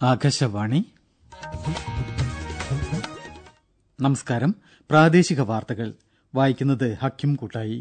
ആകാശവാണി നമസ്കാരം പ്രാദേശിക വാർത്തകൾ വായിക്കുന്നത് ഹക്കിം കൂട്ടായി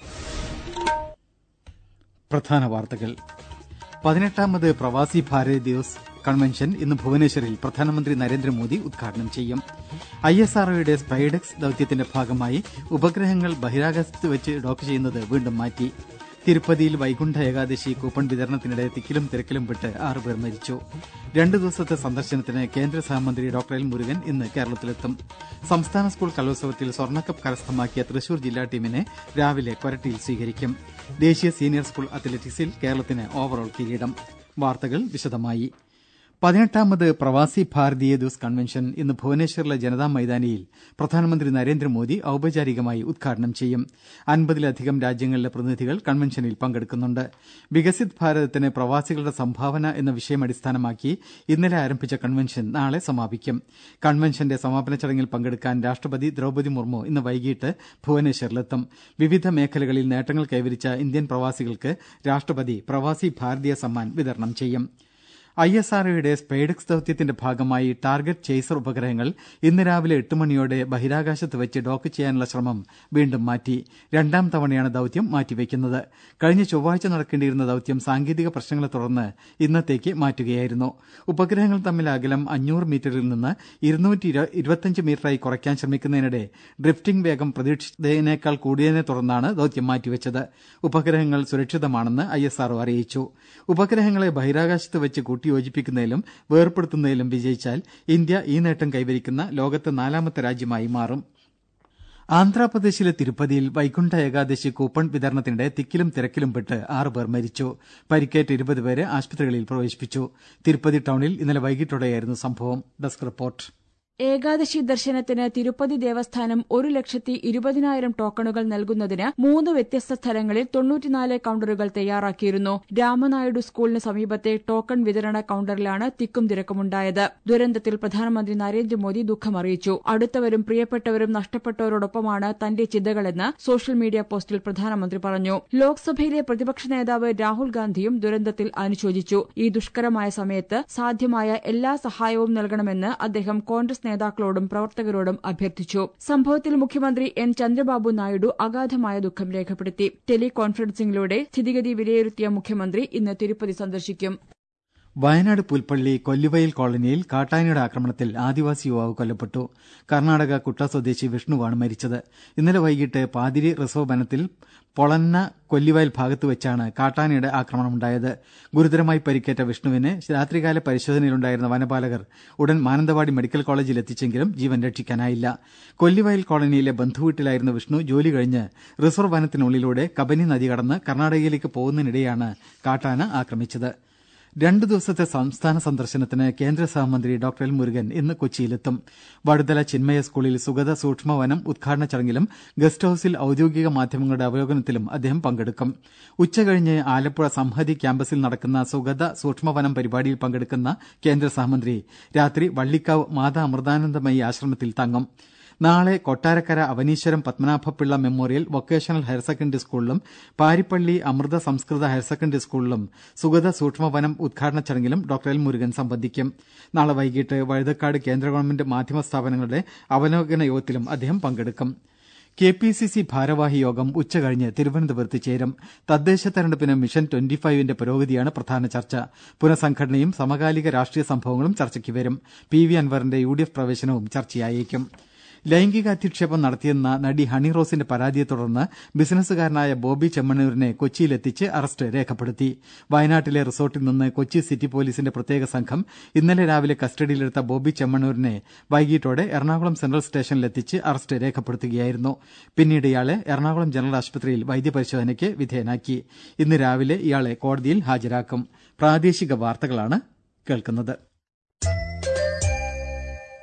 പ്രധാന വാർത്തകൾ പതിനെട്ടാമത് പ്രവാസി ഭാരത് ദിവസ് കൺവെൻഷൻ ഇന്ന് ഭുവനേശ്വറിൽ പ്രധാനമന്ത്രി നരേന്ദ്രമോദി ഉദ്ഘാടനം ചെയ്യും ഐ എസ് ആർഒയുടെ സ്പൈഡെക്സ് ദൌത്യത്തിന്റെ ഭാഗമായി ഉപഗ്രഹങ്ങൾ ബഹിരാകാശത്ത് വെച്ച് ഡോക്ക് ചെയ്യുന്നത് വീണ്ടും മാറ്റി തിരുപ്പതിയിൽ വൈകുണ്ഠ ഏകാദശി കൂപ്പൺ വിതരണത്തിനിടെ തിക്കിലും തിരക്കിലും പെട്ട് ആറുപേർ മരിച്ചു രണ്ടു ദിവസത്തെ സന്ദർശനത്തിന് കേന്ദ്ര സഹമന്ത്രി ഡോക്ടർ എൽ മുരുകൻ ഇന്ന് കേരളത്തിലെത്തും സംസ്ഥാന സ്കൂൾ കലോത്സവത്തിൽ സ്വർണ്ണക്കപ്പ് കരസ്ഥമാക്കിയ തൃശൂർ ജില്ലാ ടീമിനെ രാവിലെ കൊരട്ടിയിൽ സ്വീകരിക്കും ദേശീയ സീനിയർ സ്കൂൾ അത്ലറ്റിക്സിൽ കേരളത്തിന് ഓവറോൾ കിരീടം വാർത്തകൾ വിശദമായി പതിനെട്ടാമത് പ്രവാസി ഭാരതീയ ദിവസ് കൺവെൻഷൻ ഇന്ന് ഭുവനേശ്വറിലെ ജനതാ മൈതാനിയിൽ പ്രധാനമന്ത്രി നരേന്ദ്രമോദി ഔപചാരികമായി ഉദ്ഘാടനം ചെയ്യും അൻപതിലധികം രാജ്യങ്ങളിലെ പ്രതിനിധികൾ കൺവെൻഷനിൽ പങ്കെടുക്കുന്നുണ്ട് വികസിത് ഭാരതത്തിന് പ്രവാസികളുടെ സംഭാവന എന്ന വിഷയം അടിസ്ഥാനമാക്കി ഇന്നലെ ആരംഭിച്ച കൺവെൻഷൻ നാളെ സമാപിക്കും കൺവെൻഷന്റെ സമാപന ചടങ്ങിൽ പങ്കെടുക്കാൻ രാഷ്ട്രപതി ദ്രൌപദി മുർമു ഇന്ന് വൈകിട്ട് ഭുവനേശ്വറിലെത്തും വിവിധ മേഖലകളിൽ നേട്ടങ്ങൾ കൈവരിച്ച ഇന്ത്യൻ പ്രവാസികൾക്ക് രാഷ്ട്രപതി പ്രവാസി ഭാരതീയ സമ്മാൻ വിതരണം ചെയ്യും ഐ എസ് ആർഒയുടെ സ്പൈഡെക്സ് ദൌത്യത്തിന്റെ ഭാഗമായി ടാർഗറ്റ് ചേസർ ഉപഗ്രഹങ്ങൾ ഇന്ന് രാവിലെ എട്ട് മണിയോടെ ബഹിരാകാശത്ത് വെച്ച് ഡോക്ക് ചെയ്യാനുള്ള ശ്രമം വീണ്ടും മാറ്റി രണ്ടാം തവണയാണ് ദൌത്യം മാറ്റിവെക്കുന്നത് കഴിഞ്ഞ ചൊവ്വാഴ്ച നടക്കേണ്ടിയിരുന്ന ദൌത്യം സാങ്കേതിക പ്രശ്നങ്ങളെ തുടർന്ന് ഇന്നത്തേക്ക് മാറ്റുകയായിരുന്നു ഉപഗ്രഹങ്ങൾ തമ്മിലെ അകലം അഞ്ഞൂറ് മീറ്ററിൽ നിന്ന് ഇരുന്നൂറ്റി ഇരുപത്തിയഞ്ച് മീറ്ററായി കുറയ്ക്കാൻ ശ്രമിക്കുന്നതിനിടെ ഡ്രിഫ്റ്റിംഗ് വേഗം പ്രതീക്ഷിച്ചതിനേക്കാൾ കൂടിയതിനെ തുടർന്നാണ് ദൌത്യം മാറ്റിവെച്ചത് ഉപഗ്രഹങ്ങൾ സുരക്ഷിതമാണെന്ന് ഐ എസ് ആർഒ അറിയിച്ചു ഉപഗ്രഹങ്ങളെ ബഹിരാകാശത്ത് വെച്ച് കൂട്ടിയോജിപ്പിക്കുന്നതിലും വേർപെടുത്തുന്നതിലും വിജയിച്ചാൽ ഇന്ത്യ ഈ നേട്ടം കൈവരിക്കുന്ന ലോകത്തെ നാലാമത്തെ രാജ്യമായി മാറും ആന്ധ്രാപ്രദേശിലെ തിരുപ്പതിയിൽ വൈകുണ്ഠ ഏകാദശി കൂപ്പൺ വിതരണത്തിനിടെ തിക്കിലും തിരക്കിലും പെട്ട് ആറുപേർ മരിച്ചു പരിക്കേറ്റ് ഇരുപത് പേരെ ആശുപത്രികളിൽ പ്രവേശിപ്പിച്ചു തിരുപ്പതി ടൌണിൽ ഇന്നലെ വൈകിട്ടോടെയായിരുന്നു സംഭവം ഡെസ്ക് റിപ്പോർട്ട് ഏകാദശി ദർശനത്തിന് തിരുപ്പതി ദേവസ്ഥാനം ഒരു ലക്ഷത്തി ഇരുപതിനായിരം ടോക്കണുകൾ നൽകുന്നതിന് മൂന്ന് വ്യത്യസ്ത സ്ഥലങ്ങളിൽ തൊണ്ണൂറ്റിനാല് കൌണ്ടറുകൾ തയ്യാറാക്കിയിരുന്നു രാമനായിഡു സ്കൂളിന് സമീപത്തെ ടോക്കൺ വിതരണ കൌണ്ടറിലാണ് തിക്കും തിരക്കുമുണ്ടായത് ദുരന്തത്തിൽ പ്രധാനമന്ത്രി നരേന്ദ്രമോദി ദുഃഖമറിയിച്ചു അടുത്തവരും പ്രിയപ്പെട്ടവരും നഷ്ടപ്പെട്ടവരോടൊപ്പമാണ് തന്റെ ചിന്തകളെന്ന് സോഷ്യൽ മീഡിയ പോസ്റ്റിൽ പ്രധാനമന്ത്രി പറഞ്ഞു ലോക്സഭയിലെ പ്രതിപക്ഷ നേതാവ് രാഹുൽ ഗാന്ധിയും ദുരന്തത്തിൽ അനുശോചിച്ചു ഈ ദുഷ്കരമായ സമയത്ത് സാധ്യമായ എല്ലാ സഹായവും നൽകണമെന്ന് അദ്ദേഹം കോൺഗ്രസ് നേതാക്കളോടും പ്രവർത്തകരോടും അഭ്യർത്ഥിച്ചു സംഭവത്തിൽ മുഖ്യമന്ത്രി എൻ ചന്ദ്രബാബു നായിഡു അഗാധമായ ദുഃഖം രേഖപ്പെടുത്തി ടെലി കോൺഫറൻസിംഗിലൂടെ സ്ഥിതിഗതി വിലയിരുത്തിയ മുഖ്യമന്ത്രി ഇന്ന് തിരുപ്പതി സന്ദർശിക്കും വയനാട് പുൽപ്പള്ളി കൊല്ലുവയൽ കോളനിയിൽ കാട്ടാനയുടെ ആക്രമണത്തിൽ ആദിവാസി യുവാവ് കൊല്ലപ്പെട്ടു കർണാടക കുട്ട സ്വദേശി വിഷ്ണുവാണ് മരിച്ചത് ഇന്നലെ വൈകിട്ട് പാതിരി റിസർവ് വനത്തിൽ പൊളന്ന കൊല്ലിവയൽ ഭാഗത്ത് വെച്ചാണ് കാട്ടാനയുടെ ആക്രമണമുണ്ടായത് ഗുരുതരമായി പരിക്കേറ്റ വിഷ്ണുവിനെ രാത്രികാല പരിശോധനയിലുണ്ടായിരുന്ന വനപാലകർ ഉടൻ മാനന്തവാടി മെഡിക്കൽ കോളേജിൽ എത്തിച്ചെങ്കിലും ജീവൻ രക്ഷിക്കാനായില്ല കൊല്ലിവയൽ കോളനിയിലെ ബന്ധുവീട്ടിലായിരുന്ന വിഷ്ണു ജോലി കഴിഞ്ഞ് റിസർവ് വനത്തിനുള്ളിലൂടെ കബനി നദി കടന്ന് കർണാടകയിലേക്ക് പോകുന്നതിനിടെയാണ് കാട്ടാന ആക്രമിച്ചത് രണ്ടു ദിവസത്തെ സംസ്ഥാന സന്ദർശനത്തിന് കേന്ദ്ര സഹമന്ത്രി ഡോക്ടർ എൽ മുരുകൻ ഇന്ന് കൊച്ചിയിലെത്തും വടുതല ചിന്മയ സ്കൂളിൽ സുഗത സൂക്ഷ്മവനം ഉദ്ഘാടന ചടങ്ങിലും ഗസ്റ്റ് ഹൌസിൽ ഔദ്യോഗിക മാധ്യമങ്ങളുടെ അവലോകനത്തിലും അദ്ദേഹം പങ്കെടുക്കും ഉച്ചകഴിഞ്ഞ് ആലപ്പുഴ സംഹതി ക്യാമ്പസിൽ നടക്കുന്ന സുഗത സൂക്ഷ്മവനം പരിപാടിയിൽ പങ്കെടുക്കുന്ന കേന്ദ്ര സഹമന്ത്രി രാത്രി വള്ളിക്കാവ് മാതാ അമൃതാനന്ദമയി ആശ്രമത്തിൽ തങ്ങും നാളെ Kottarakkara Avaneeswaram Padmanabhapillai memorial vocational higher secondary സ്കൂളിലും പാരിപ്പള്ളി അമൃത സംസ്കൃത ഹയർ സെക്കൻഡറി സ്കൂളിലും സുഗത സൂക്ഷ്മവനം ഉദ്ഘാടന ചടങ്ങിലും ഡോക്ടർ എൽ മുരുകൻ സംബന്ധിക്കും നാളെ വൈകിട്ട് വഴുതക്കാട് കേന്ദ്ര ഗവൺമെന്റ് മാധ്യമ സ്ഥാപനങ്ങളുടെ അവലോകന യോഗത്തിലും അദ്ദേഹം പങ്കെടുക്കും കെ പി സി സി ഭാരവാഹി യോഗം ഉച്ചകഴിഞ്ഞ് തിരുവനന്തപുരത്ത് ചേരും തദ്ദേശ തെരഞ്ഞെടുപ്പിന് മിഷൻ ട്വന്റി ഫൈവിന്റെ പുരോഗതിയാണ് പ്രധാന ചർച്ച പുനഃസംഘടനയും സമകാലിക രാഷ്ട്രീയ സംഭവങ്ങളും ചർച്ചയ്ക്ക് വരും പി വി അൻവറിന്റെ യു ഡി എഫ് പ്രവേശനവും ചർച്ചയായേക്കും ലൈംഗിക അധിക്ഷേപം നടത്തിയെന്ന നടി ഹണി റോസിന്റെ പരാതിയെ തുടർന്ന് ബിസിനസ്സുകാരനായ ബോബി ചെമ്മണ്ണൂരിനെ കൊച്ചിയിലെത്തിച്ച് അറസ്റ്റ് രേഖപ്പെടുത്തി വയനാട്ടിലെ റിസോർട്ടിൽ നിന്ന് കൊച്ചി സിറ്റി പോലീസിന്റെ പ്രത്യേക സംഘം ഇന്നലെ രാവിലെ കസ്റ്റഡിയിലെടുത്ത ബോബി ചെമ്മണ്ണൂരിനെ വൈകിട്ടോടെ എറണാകുളം സെൻട്രൽ സ്റ്റേഷനിലെത്തിച്ച് അറസ്റ്റ് രേഖപ്പെടുത്തുകയായിരുന്നു പിന്നീട് ഇയാളെ എറണാകുളം ജനറൽ ആശുപത്രിയിൽ വൈദ്യപരിശോധനയ്ക്ക് വിധേയനാക്കി ഇന്ന് രാവിലെ ഇയാളെ കോടതിയിൽ ഹാജരാക്കും പ്രാദേശിക വാർത്തകളാണ് കേൾക്കുന്നത്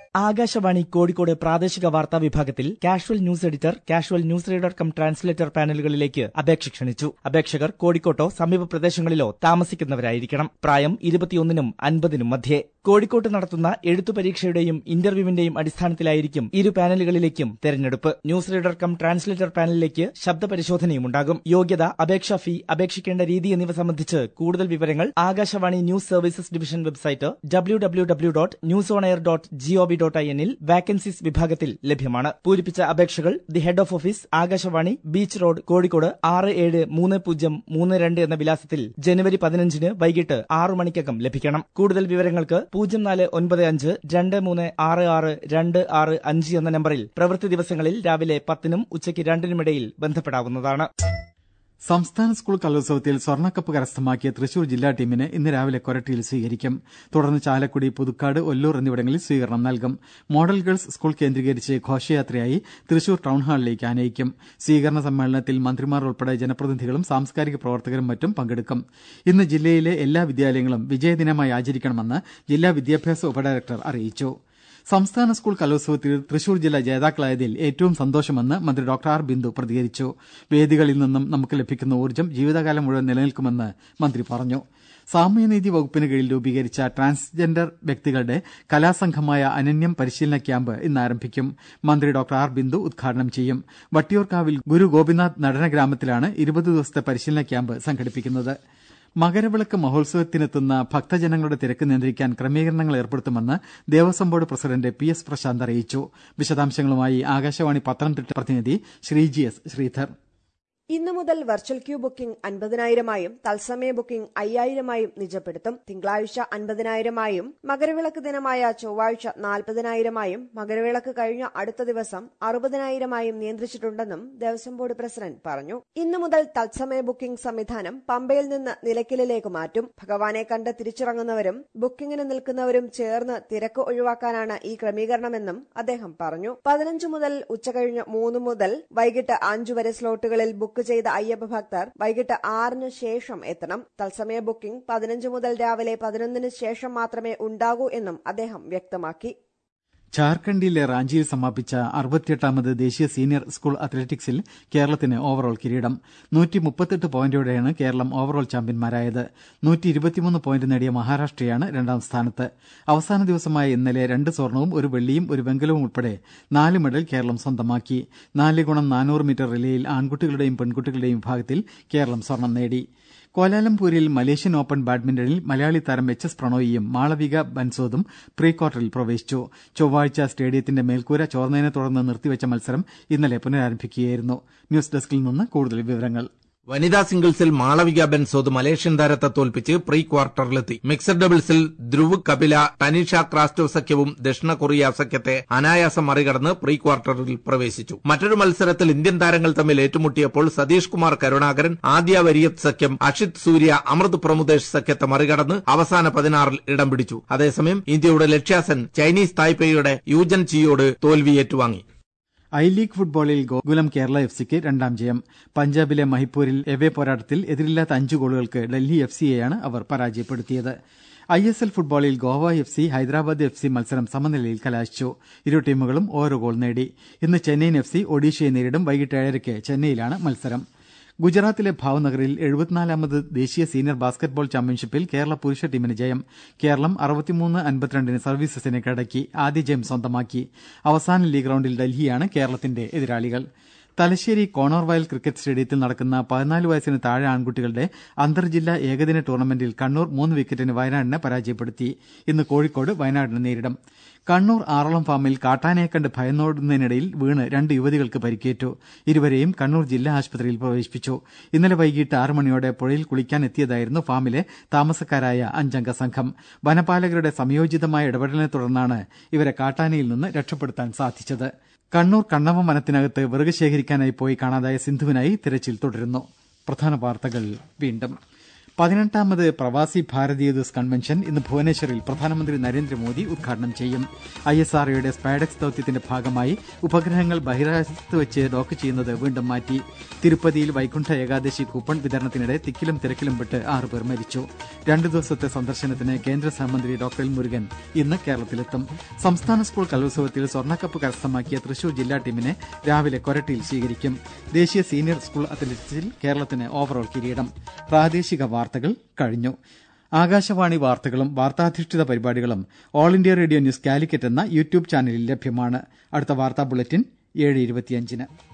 ആകാശവാണി കോഴിക്കോട് പ്രാദേശിക വാർത്താ വിഭാഗത്തിൽ casual news editor casual news reader cum translator പാനലുകളിലേക്ക് അപേക്ഷ ക്ഷണിച്ചു അപേക്ഷകർ കോഴിക്കോട്ടോ സമീപ പ്രദേശങ്ങളിലോ താമസിക്കുന്നവരായിരിക്കണം പ്രായം ഇരുപത്തിയൊന്നിനും അൻപതിനും മധ്യേ കോഴിക്കോട്ട് നടത്തുന്ന എഴുത്തു പരീക്ഷയുടെയും ഇന്റർവ്യൂവിന്റെയും അടിസ്ഥാനത്തിലായിരിക്കും ഇരു പാനലുകളിലേക്കും തെരഞ്ഞെടുപ്പ് ന്യൂസ് റീഡർ കം ട്രാൻസ്ലേറ്റർ പാനലിലേക്ക് ശബ്ദ പരിശോധനയും ഉണ്ടാകും യോഗ്യത അപേക്ഷാ ഫീ അപേക്ഷിക്കേണ്ട രീതി എന്നിവ സംബന്ധിച്ച് കൂടുതൽ വിവരങ്ങൾ Akashvani news services division website W W W dot news on air dot G O V dot I എന്നിൽ വാക്കൻസീസ് വിഭാഗത്തിൽ ലഭ്യമാണ് പൂരിപ്പിച്ച അപേക്ഷകൾ the head of office Akashvani beach road Kozhikode ആറ് ഏഴ് മൂന്ന് പൂജ്യം മൂന്ന് രണ്ട് എന്ന വിലാസത്തിൽ ജനുവരി പതിനഞ്ചിന് വൈകിട്ട് ആറു മണിക്കകം ലഭിക്കണം കൂടുതൽ വിവരങ്ങൾക്ക് പൂജ്യം നാല് ഒൻപത് അഞ്ച് രണ്ട് മൂന്ന് ആറ് ആറ് രണ്ട് ആറ് അഞ്ച് എന്ന നമ്പറിൽ പ്രവൃത്തി ദിവസങ്ങളിൽ രാവിലെ പത്തിനും ഉച്ചയ്ക്ക് രണ്ടിനുമിടയിൽ ബന്ധപ്പെടാവുന്നതാണ് സംസ്ഥാന സ്കൂൾ കലോത്സവത്തിൽ സ്വർണ്ണക്കപ്പ് കരസ്ഥമാക്കിയ തൃശൂർ ജില്ലാ ടീമിനെ ഇന്ന് രാവിലെ കൊരട്ടിയിൽ സ്വീകരിക്കും തുടർന്ന് ചാലക്കുടി പുതുക്കാട് ഒല്ലൂർ എന്നിവിടങ്ങളിൽ സ്വീകരണം നൽകും മോഡൽ ഗേൾസ് സ്കൂൾ കേന്ദ്രീകരിച്ച് ഘോഷയാത്രയായി തൃശൂർ ടൌൺ ഹാളിലേക്ക് ആനയിക്കും സ്വീകരണ സമ്മേളനത്തിൽ മന്ത്രിമാർ ഉൾപ്പെടെ ജനപ്രതിനിധികളും സാംസ്കാരിക പ്രവർത്തകരും മറ്റും പങ്കെടുക്കും ഇന്ന് ജില്ലയിലെ എല്ലാ വിദ്യാലയങ്ങളും വിജയദിനമായി ആചരിക്കണമെന്ന് ജില്ലാ വിദ്യാഭ്യാസ ഉപഡയറക്ടർ അറിയിച്ചു സംസ്ഥാന സ്കൂൾ കലോത്സവത്തിൽ തൃശൂർ ജില്ല ജേതാക്കളായതിൽ ഏറ്റവും സന്തോഷമെന്ന് മന്ത്രി ഡോക്ടർ ആർ ബിന്ദു പ്രതികരിച്ചു വേദികളിൽ നിന്നും നമുക്ക് ലഭിക്കുന്ന ഊർജ്ജം ജീവിതകാലം മുഴുവൻ നിലനിൽക്കുമെന്ന് മന്ത്രി പറഞ്ഞു സാമൂഹ്യനീതി വകുപ്പിന് കീഴിൽ രൂപീകരിച്ച ട്രാൻസ്ജെൻഡർ വ്യക്തികളുടെ കലാസംഘമായ അനന്യം പരിശീലന ക്യാമ്പ് ഇന്ന് ആരംഭിക്കും മന്ത്രി ഡോക്ടർ ആർ ബിന്ദു ഉദ്ഘാടനം ചെയ്യും വട്ടിയൂർക്കാവിൽ ഗുരു ഗോപിനാഥ് നടന ഗ്രാമത്തിലാണ് ഇരുപത് ദിവസത്തെ പരിശീലന ക്യാമ്പ് സംഘടിപ്പിക്കുന്നത് മകരവിളക്ക് മഹോത്സവത്തിനെത്തുന്ന ഭക്തജനങ്ങളുടെ തിരക്ക് നിയന്ത്രിക്കാൻ ക്രമീകരണങ്ങൾ ഏർപ്പെടുത്തുമെന്ന് Devaswom board president P S Prasanth അറിയിച്ചു വിശദാംശങ്ങളുമായി ആകാശവാണി പത്തനംതിട്ട പ്രതിനിധി ശ്രീജി എസ് ശ്രീധർ ഇന്നു മുതൽ വെർച്വൽ ക്യൂ ബുക്കിംഗ് അൻപതിനായിരമായും തത്സമയ ബുക്കിംഗ് അയ്യായിരമായും നിജപ്പെടുത്തും തിങ്കളാഴ്ച അൻപതിനായിരമായും മകരവിളക്ക് ദിനമായ ചൊവ്വാഴ്ച നാൽപ്പതിനായിരമായും മകരവിളക്ക് കഴിഞ്ഞ അടുത്ത ദിവസം അറുപതിനായിരമായും നിയന്ത്രിച്ചിട്ടുണ്ടെന്നും ദേവസ്വം ബോർഡ് പ്രസിഡന്റ് പറഞ്ഞു ഇന്നു മുതൽ തത്സമയ ബുക്കിംഗ് സംവിധാനം പമ്പയിൽ നിന്ന് നിലയ്ക്കലിലേക്ക് മാറ്റും ഭഗവാനെ കണ്ട് തിരിച്ചിറങ്ങുന്നവരും ബുക്കിംഗിന് നിൽക്കുന്നവരും ചേർന്ന് തിരക്ക് ഒഴിവാക്കാനാണ് ഈ ക്രമീകരണമെന്നും അദ്ദേഹം പറഞ്ഞു പതിനഞ്ച് മുതൽ ഉച്ചകഴിഞ്ഞ് മൂന്ന് മുതൽ വൈകിട്ട് അഞ്ചു വരെ സ്ലോട്ടുകളിൽ ബുക്ക് ചെയ്ത അയ്യപ്പ ഭക്തർ വൈകിട്ട് ആറിന് ശേഷം എത്തണം തത്സമയ ബുക്കിംഗ് പതിനഞ്ച് മുതൽ രാവിലെ പതിനൊന്നിന് ശേഷം മാത്രമേ ഉണ്ടാകൂ എന്നും അദ്ദേഹം വ്യക്തമാക്കി ഝാർഖണ്ഡിലെ റാഞ്ചിയിൽ സമാപിച്ച അറുപത്തിയെട്ടാമത് ദേശീയ സീനിയർ സ്കൂൾ അത്ലറ്റിക്സിൽ കേരളത്തിന് ഓവറോൾ കിരീടം നൂറ്റിമുപ്പത്തെട്ട് പോയിന്റോടെയാണ് കേരളം ഓവറോൾ ചാമ്പ്യന്മാരായത് നൂറ്റിയിരുപത്തിമൂന്ന് പോയിന്റ് നേടിയ മഹാരാഷ്ട്രയാണ് രണ്ടാം സ്ഥാനത്ത് അവസാന ദിവസമായ ഇന്നലെ രണ്ട് സ്വർണവും ഒരു വെള്ളിയും ഒരു വെങ്കലവും ഉൾപ്പെടെ നാല് മെഡൽ കേരളം സ്വന്തമാക്കി നാല് ഗുണം നാനൂറ് മീറ്റർ റിലേയിൽ ആൺകുട്ടികളുടെയും പെൺകുട്ടികളുടെയും വിഭാഗത്തിൽ കേരളം സ്വർണം നേടി കോലാലംപൂരിൽ മലേഷ്യൻ ഓപ്പൺ ബാഡ്മിന്റണിൽ മലയാളി താരം എച്ച് എസ് പ്രണോയിയും മാളവിക ബൻസോദും പ്രീ ക്വാർട്ടറിൽ പ്രവേശിച്ചു ചൊവ്വാഴ്ച സ്റ്റേഡിയത്തിന്റെ മേൽക്കൂര ചോർന്നതിനെ തുടർന്ന് നിർത്തിവെച്ച മത്സരം ഇന്നലെ പുനരാരംഭിക്കുകയായിരുന്നു ന്യൂസ് ഡെസ്കിൽ നിന്ന് കൂടുതൽ വിവരങ്ങൾ വനിതാ സിംഗിൾസിൽ മാളവിക ബെൻസോദ് മലേഷ്യൻ താരത്തെ തോൽപ്പിച്ച് പ്രീ ക്വാർട്ടറിലെത്തി മിക്സഡ് ഡബിൾസിൽ ധ്രുവ് കപില ടനീഷ ക്രാസ്റ്റോ സഖ്യവും ദക്ഷിണ കൊറിയ സഖ്യത്തെ അനായാസം മറികടന്ന് പ്രീ ക്വാർട്ടറിൽ പ്രവേശിച്ചു മറ്റൊരു മത്സരത്തിൽ ഇന്ത്യൻ താരങ്ങൾ തമ്മിൽ ഏറ്റുമുട്ടിയപ്പോൾ സതീഷ് കുമാർ കരുണാകരൻ ആദ്യ വരിയത്ത് സഖ്യം അഷിത് സൂര്യ അമൃത് പ്രമുദേശ് സഖ്യത്തെ മറികടന്ന് അവസാന പതിനാറിൽ ഇടം പിടിച്ചു അതേസമയം ഇന്ത്യയുടെ ലക്ഷ്യാസൻ ചൈനീസ് തായ്പേയുടെ യൂജൻ ചിയോട് തോൽവി ഏറ്റുവാങ്ങി ഐ ലീഗ് ഫുട്ബോളിൽ ഗോകുലം കേരള എഫ് സിക്ക് രണ്ടാം ജയം പഞ്ചാബിലെ മഹിപ്പൂരിൽ എവേ പോരാട്ടത്തിൽ എതിരില്ലാത്ത അഞ്ച് ഗോളുകൾക്ക് ഡൽഹി എഫ് സിയെയാണ് അവർ പരാജയപ്പെടുത്തിയത് ഐ എസ് എൽ ഫുട്ബോളിൽ Goa F C Hyderabad F C മത്സരം സമനിലയിൽ കലാശിച്ചു ഇരു ടീമുകളും ഓരോ ഗോൾ നേടി ഇന്ന് ചെന്നൈയിൻ എഫ് സി ഒഡീഷയെ നേരിടും വൈകിട്ട് ഏഴരയ്ക്ക് ചെന്നൈയിലാണ് മത്സരം ഗുജറാത്തിലെ ഭാവ്നഗറിൽ എഴുപത്തിനാലാമത് ദേശീയ സീനിയർ ബാസ്ക്കറ്റ്ബോൾ ചാമ്പ്യൻഷിപ്പിൽ കേരള പുരുഷ ടീമിന് ജയം കേരളം അറുപത്തിമൂന്ന് അൻപത്തിരണ്ടിന് സർവീസസിനെ കടക്കി ആദ്യ ജയം സ്വന്തമാക്കി അവസാന ലീഗ് റൌണ്ടിൽ ഡൽഹിയാണ് കേരളത്തിന്റെ എതിരാളികൾ തലശ്ശേരി കോണോർവയൽ ക്രിക്കറ്റ് സ്റ്റേഡിയത്തിൽ നടക്കുന്ന പതിനാല് വയസ്സിന് താഴെ ആൺകുട്ടികളുടെ അന്തർജില്ലാ ഏകദിന ടൂർണമെന്റിൽ കണ്ണൂർ മൂന്ന് വിക്കറ്റിന് വയനാടിനെ പരാജയപ്പെടുത്തി ഇന്ന് കോഴിക്കോട് വയനാടിനെ നേരിടും കണ്ണൂർ ആറളം ഫാമിൽ കാട്ടാനയെ കണ്ട് ഭയന്നോടുന്നതിനിടയിൽ വീണ് രണ്ട് യുവതികൾക്ക് പരിക്കേറ്റു ഇരുവരെയും കണ്ണൂർ ജില്ലാ ആശുപത്രിയിൽ പ്രവേശിപ്പിച്ചു ഇന്നലെ വൈകിട്ട് ആറ് മണിയോടെ പുഴയിൽ കുളിക്കാൻ എത്തിയതായിരുന്നു ഫാമിലെ താമസക്കാരായ അഞ്ചംഗ സംഘം വനപാലകരുടെ സംയോജിതമായ ഇടപെടലിനെ തുടർന്നാണ് ഇവരെ കാട്ടാനയിൽ നിന്ന് രക്ഷപ്പെടുത്താൻ സാധിച്ചത് കണ്ണൂർ കണ്ണവം വനത്തിനകത്ത് വിറക് ശേഖരിക്കാനായി പോയി കാണാതായ സിന്ധുവിനായി തിരച്ചിൽ തുടരുന്നു പ്രധാന വാർത്തകൾ വീണ്ടും പതിനെട്ടാമത് പ്രവാസി ഭാരതീയ ദിവസ് കൺവെൻഷൻ ഇന്ന് ഭുവനേശ്വറിൽ പ്രധാനമന്ത്രി നരേന്ദ്രമോദി ഉദ്ഘാടനം ചെയ്യും ഐ എസ് ആർ ഒയുടെ സ്പൈഡക്സ് ദൌത്യത്തിന്റെ ഭാഗമായി ഉപഗ്രഹങ്ങൾ ബഹിരാകാശത്ത് വെച്ച് ഡോക്ക് ചെയ്യുന്നത് വീണ്ടും മാറ്റി തിരുപ്പതിയിൽ വൈകുണ്ഠ ഏകാദശി കൂപ്പൺ വിതരണത്തിനിടെ തിക്കിലും തിരക്കിലും പെട്ട് ആറുപേർ മരിച്ചു രണ്ടു ദിവസത്തെ സന്ദർശനത്തിന് കേന്ദ്ര സഹമന്ത്രി ഡോക്ടർ എൽ മുരുകൻ ഇന്ന് കേരളത്തിലെത്തും സംസ്ഥാന സ്കൂൾ കലോത്സവത്തിൽ സ്വർണ്ണക്കപ്പ് കരസ്ഥമാക്കിയ തൃശൂർ ജില്ലാ ടീമിനെ രാവിലെ കൊരട്ടിയിൽ സ്വീകരിക്കും ദേശീയ സീനിയർ സ്കൂൾ അത്ലറ്റിക്സിൽ കേരളത്തിന് ഓവറോൾ കിരീടം പ്രാദേശിക വാർത്തകൾ കഴിഞ്ഞു ആകാശവാണി വാർത്തകളും വാർത്താധിഷ്ഠിത പരിപാടികളും all India radio news Calicut എന്ന യൂട്യൂബ് ചാനലിൽ ലഭ്യമാണ് അടുത്ത വാർത്താ ബുള്ളറ്റിൻ ഏഴ് ഇരുപത്തിയഞ്ചിന്